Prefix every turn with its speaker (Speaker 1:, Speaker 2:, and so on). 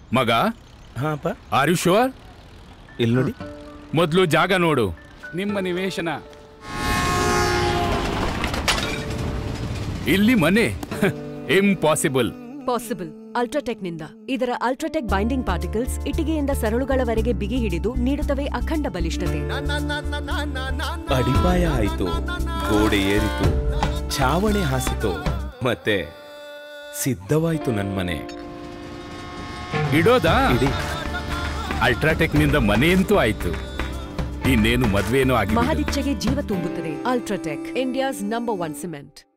Speaker 1: ಮಗ
Speaker 2: ಹಾ ಅಪ್ಪ
Speaker 1: ಆರ್ ಯು ಶೋರ್
Speaker 2: ಇಲ್ಲಿ ನೋಡಿ
Speaker 1: ಮೊದಲು ಜಾಗ ನೋಡು ನಿಮ್ಮ ನಿವೇಶನ ಇಲ್ಲಿ ಮನೆ ಇಂಪಾಸಿಬಲ್
Speaker 3: ಪಾಸಿಬಲ್ ಅಲ್ಟ್ರಾಟೆಕ್ ನಿಂದ ಇದರ ಅಲ್ಟ್ರಾಟೆಕ್ ಬೈಂಡಿಂಗ್ ಪಾರ್ಟಿಕಲ್ಸ್ ಇಟ್ಟಿಗೆಯಿಂದ ಸರಳುಗಳವರೆಗೆ ಬಿಗಿ ಹಿಡಿದು ನೀಡುತ್ತವೆ ಅಖಂಡ ಬಲಿಷ್ಠತೆ
Speaker 2: ಅಡಿಪಾಯ ಆಯ್ತು ಗೋಡೆ ಏರಿತು ಛಾವಣಿ ಹಾಸಿತು ಮತ್ತೆ ಸಿದ್ಧವಾಯ್ತು ನನ್ ಮನೆ
Speaker 1: ಇಡೋದಾ
Speaker 2: ಇಡಿ
Speaker 1: ಅಲ್ಟ್ರಾಟೆಕ್ ನಿಂದ ಮನೆಯಂತೂ ಆಯ್ತು ಇನ್ನೇನು ಮದ್ವೆನೂ ಆಗಿ
Speaker 3: ಮಹದಿಚ್ಛೆಗೆ ಜೀವ ತುಂಬುತ್ತದೆ UltraTech India's number one cement